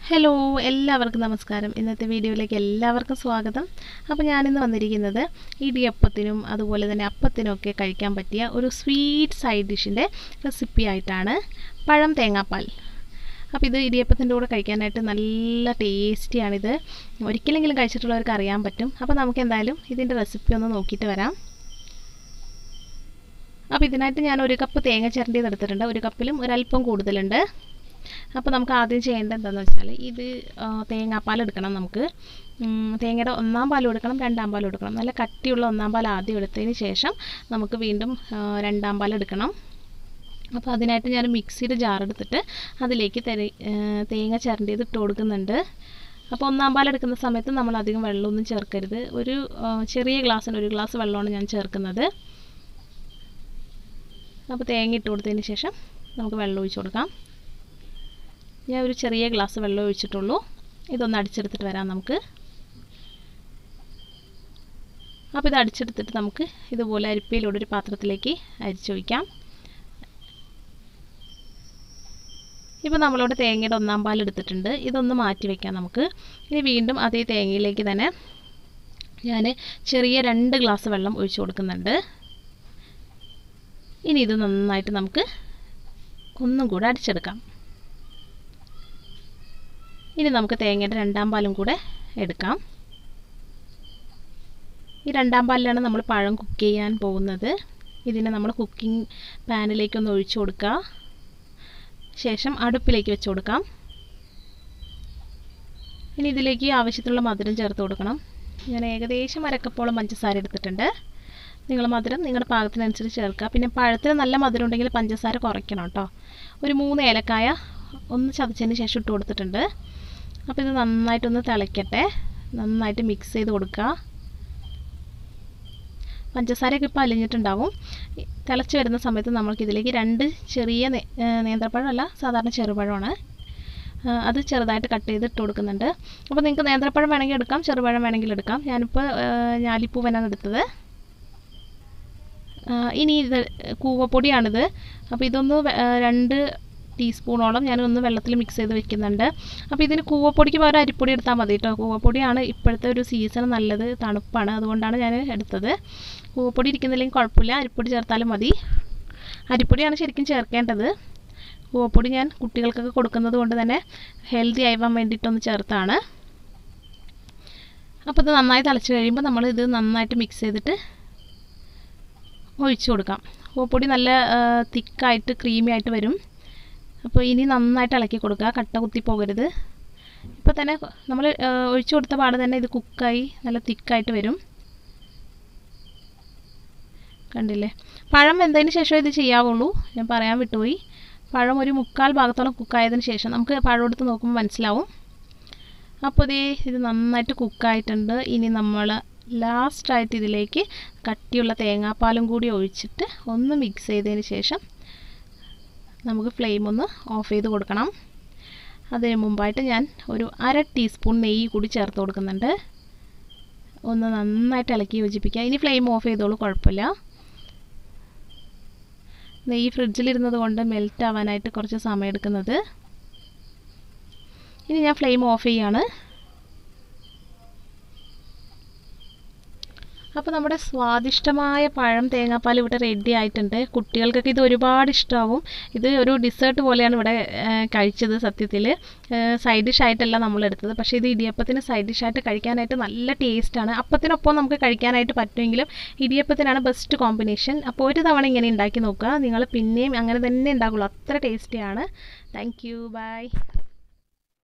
hello എല്ലാവർക്കും നമസ്കാരം ഇന്നത്തെ വീഡിയോയിലേക്ക് എല്ലാവർക്കും സ്വാഗതം അപ്പോൾ ഞാനിന്ന് വന്നിരിക്കുന്നത് ഇടിയപ്പത്തിനും അതുപോലെ തന്നെ അപ്പത്തിനും ഒക്കെ കഴിക്കാൻ പറ്റിയ ഒരു സ്വീറ്റ് സൈഡ് ഡിഷിൻ്റെ റെസിപ്പി ആയിട്ടാണ് പഴം തേങ്ങാപ്പാൽ അപ്പോൾ ഇത് ഇടിയപ്പത്തിൻ്റെ കൂടെ കഴിക്കാനായിട്ട് നല്ല ടേസ്റ്റിയാണിത് ഒരിക്കലെങ്കിലും കഴിച്ചിട്ടുള്ളവർക്ക് അറിയാൻ പറ്റും അപ്പോൾ നമുക്ക് എന്തായാലും ഇതിൻ്റെ റെസിപ്പി ഒന്ന് നോക്കിയിട്ട് വരാം അപ്പോൾ ഇതിനായിട്ട് ഞാൻ ഒരു കപ്പ് തേങ്ങ ചിരണ്ടിയത് എടുത്തിട്ടുണ്ട് ഒരു കപ്പിലും ഒരല്പം കൂടുതലുണ്ട് അപ്പോൾ നമുക്ക് ആദ്യം ചെയ്യേണ്ടത് എന്താണെന്ന് വെച്ചാൽ ഇത് തേങ്ങാപ്പാൽ എടുക്കണം നമുക്ക് തേങ്ങയുടെ ഒന്നാം പാലും എടുക്കണം രണ്ടാം പാലും എടുക്കണം നല്ല കട്ടിയുള്ള ഒന്നാം പാൽ ആദ്യം എടുത്തതിന് ശേഷം നമുക്ക് വീണ്ടും രണ്ടാം പാൽ എടുക്കണം അപ്പോൾ അതിനായിട്ട് ഞാൻ മിക്സിയുടെ ജാർ എടുത്തിട്ട് അതിലേക്ക് തെര തേങ്ങ ചിരണ്ടിയത് ഇട്ട് കൊടുക്കുന്നുണ്ട് അപ്പോൾ ഒന്നാം പാൽ എടുക്കുന്ന സമയത്ത് നമ്മൾ അധികം വെള്ളമൊന്നും ചേർക്കരുത് ഒരു ചെറിയ ഗ്ലാസ്സിന് ഒരു ഗ്ലാസ് വെള്ളമാണ് ഞാൻ ചേർക്കുന്നത് അപ്പോൾ തേങ്ങ ഇട്ട് കൊടുത്തതിന് ശേഷം നമുക്ക് വെള്ളം ഒഴിച്ച് കൊടുക്കാം ഞാൻ ഒരു ചെറിയ ഗ്ലാസ് വെള്ളം ഒഴിച്ചിട്ടുള്ളൂ ഇതൊന്ന് അടിച്ചെടുത്തിട്ട് വരാം നമുക്ക് അപ്പോൾ ഇത് അടിച്ചെടുത്തിട്ട് നമുക്ക് ഇതുപോലെ അരിപ്പയിലൂടെ ഒരു പാത്രത്തിലേക്ക് അരിച്ചൊഴിക്കാം ഇപ്പോൾ നമ്മളോട് തേങ്ങയുടെ ഒന്നാം പാൽ എടുത്തിട്ടുണ്ട് ഇതൊന്ന് മാറ്റി വയ്ക്കാം നമുക്ക് ഇനി വീണ്ടും അതേ തേങ്ങയിലേക്ക് തന്നെ ഞാൻ ചെറിയ രണ്ട് ഗ്ലാസ് വെള്ളം ഒഴിച്ചു കൊടുക്കുന്നുണ്ട് ഇനി ഇത് നന്നായിട്ട് നമുക്ക് ഒന്നും കൂടെ അടിച്ചെടുക്കാം ഇനി നമുക്ക് തേങ്ങയുടെ രണ്ടാം പാലും കൂടെ എടുക്കാം ഈ രണ്ടാം പാലിലാണ് നമ്മൾ പഴം കുക്ക് ചെയ്യാൻ പോകുന്നത് ഇതിനെ നമ്മൾ കുക്കിംഗ് പാനിലേക്കൊന്ന് ഒഴിച്ചു കൊടുക്കുക ശേഷം അടുപ്പിലേക്ക് വെച്ച് കൊടുക്കാം ഇനി ഇതിലേക്ക് ആവശ്യത്തിനുള്ള മധുരം ചേർത്ത് കൊടുക്കണം ഞാൻ ഏകദേശം അരക്കപ്പോളം പഞ്ചസാര എടുത്തിട്ടുണ്ട് നിങ്ങൾ മധുരം നിങ്ങളുടെ പാകത്തിനനുസരിച്ച് ചേർക്കുക പിന്നെ പഴത്തിന് നല്ല മധുരം ഉണ്ടെങ്കിൽ പഞ്ചസാര കുറയ്ക്കണം കേട്ടോ ഒരു മൂന്ന് ഏലക്കായ ഒന്ന് ചതച്ചതിന് ശേഷം ഇട്ട് കൊടുത്തിട്ടുണ്ട് അപ്പോൾ ഇത് നന്നായിട്ടൊന്ന് തിളയ്ക്കട്ടെ നന്നായിട്ട് മിക്സ് ചെയ്ത് കൊടുക്കുക പഞ്ചസാരയൊക്കെ ഇപ്പോൾ അലിഞ്ഞിട്ടുണ്ടാവും തിളച്ച് വരുന്ന സമയത്ത് നമ്മൾക്ക് ഇതിലേക്ക് രണ്ട് ചെറിയ നേന്ത്രപ്പഴമല്ല സാധാരണ ചെറുപഴമാണ് അത് ചെറുതായിട്ട് കട്ട് ചെയ്ത് ഇട്ട് കൊടുക്കുന്നുണ്ട് അപ്പോൾ നിങ്ങൾക്ക് നേന്ത്രപ്പഴം വേണമെങ്കിൽ എടുക്കാം ചെറുപഴം വേണമെങ്കിൽ എടുക്കാം ഞാനിപ്പോൾ ഞാലിപ്പൂവനാണ് എടുത്തത് ഇനി ഇത് കൂവപ്പൊടിയാണിത് അപ്പോൾ ഇതൊന്ന് രണ്ട് ടീസ്പൂണോളം ഞാനൊന്ന് വെള്ളത്തിൽ മിക്സ് ചെയ്ത് വെക്കുന്നുണ്ട് അപ്പോൾ ഇതിന് കൂവപ്പൊടിക്ക് പകരം അരിപ്പൊടി എടുത്താൽ മതി കേട്ടോ കൂവപ്പൊടിയാണ് ഇപ്പോഴത്തെ ഒരു സീസൺ നല്ലത് തണുപ്പാണ് അതുകൊണ്ടാണ് ഞാൻ എടുത്തത് കൂവപ്പൊടി ഇരിക്കുന്നില്ലെങ്കിൽ കുഴപ്പമില്ല അരിപ്പൊടി ചേർത്താലും മതി അരിപ്പൊടിയാണ് ശരിക്കും ചേർക്കേണ്ടത് കൂവപ്പൊടി ഞാൻ കുട്ടികൾക്കൊക്കെ കൊടുക്കുന്നത് കൊണ്ട് തന്നെ ഹെൽത്തി ആവാൻ വേണ്ടിയിട്ടൊന്ന് ചേർത്താണ് അപ്പോൾ ഇത് നന്നായി തിളച്ച് കഴിയുമ്പോൾ നമ്മൾ ഇത് നന്നായിട്ട് മിക്സ് ചെയ്തിട്ട് ഒഴിച്ചു കൊടുക്കാം കൂവപ്പൊടി നല്ല തിക്കായിട്ട് ക്രീമി ആയിട്ട് വരും അപ്പോൾ ഇനി നന്നായിട്ട് ഇളക്കി കൊടുക്കുക കട്ട കുത്തി പോകരുത് ഇപ്പോൾ തന്നെ നമ്മൾ ഒഴിച്ചു കൊടുത്ത പാടെ തന്നെ ഇത് കുക്കായി നല്ല തിക്കായിട്ട് വരും കണ്ടില്ലേ പഴം വെന്തതിന് ശേഷം ഇത് ചെയ്യാവുള്ളൂ ഞാൻ പറയാൻ വിട്ടുപോയി പഴം ഒരു മുക്കാൽ ഭാഗത്തോളം കുക്കായതിന് ശേഷം നമുക്ക് പഴം എടുത്ത് നോക്കുമ്പോൾ മനസ്സിലാവും അപ്പോൾ ഇതേ ഇത് നന്നായിട്ട് കുക്കായിട്ടുണ്ട് ഇനി നമ്മൾ ലാസ്റ്റായിട്ട് ഇതിലേക്ക് കട്ടിയുള്ള തേങ്ങാപ്പാലും കൂടി ഒഴിച്ചിട്ട് ഒന്ന് മിക്സ് ചെയ്തതിന് ശേഷം നമുക്ക് ഫ്ലെയിം ഒന്ന് ഓഫ് ചെയ്ത് കൊടുക്കണം അതിന് മുമ്പായിട്ട് ഞാൻ ഒരു അര ടീസ്പൂൺ നെയ്യ് കൂടി ചേർത്ത് കൊടുക്കുന്നുണ്ട് ഒന്ന് നന്നായിട്ട് ഇളക്കി യോജിപ്പിക്കുക ഇനി ഫ്ലെയിം ഓഫ് ചെയ്തോളൂ കുഴപ്പമില്ല നെയ്യ് ഫ്രിഡ്ജിലിരുന്നത് കൊണ്ട് മെൽറ്റ് ആവാനായിട്ട് കുറച്ച് സമയം എടുക്കുന്നത് ഇനി ഞാൻ ഫ്ലെയിം ഓഫ് ചെയ്യാണ് അപ്പോൾ നമ്മുടെ സ്വാദിഷ്ടമായ പഴം തേങ്ങാപ്പാൽ ഇവിടെ റെഡി ആയിട്ടുണ്ട് കുട്ടികൾക്കൊക്കെ ഇത് ഒരുപാട് ഇഷ്ടമാവും ഇത് ഒരു ഡിസേർട്ട് പോലെയാണ് ഇവിടെ കഴിച്ചത് സത്യത്തിൽ സൈഡ് ഡിഷ് ആയിട്ടല്ല നമ്മൾ എടുത്തത് പക്ഷേ ഇത് ഇടിയപ്പത്തിന് സൈഡ് ഡിഷായിട്ട് കഴിക്കാനായിട്ട് നല്ല ടേസ്റ്റാണ് അപ്പത്തിനൊപ്പം നമുക്ക് കഴിക്കാനായിട്ട് പറ്റുമെങ്കിലും ഇടിയപ്പത്തിനാണ് ബെസ്റ്റ് കോമ്പിനേഷൻ അപ്പോൾ ഒരു തവണ ഇങ്ങനെ ഉണ്ടാക്കി നോക്കുക നിങ്ങൾ പിന്നെയും അങ്ങനെ തന്നെ ഉണ്ടാക്കുള്ളൂ അത്ര ടേസ്റ്റിയാണ് താങ്ക് യു ബൈ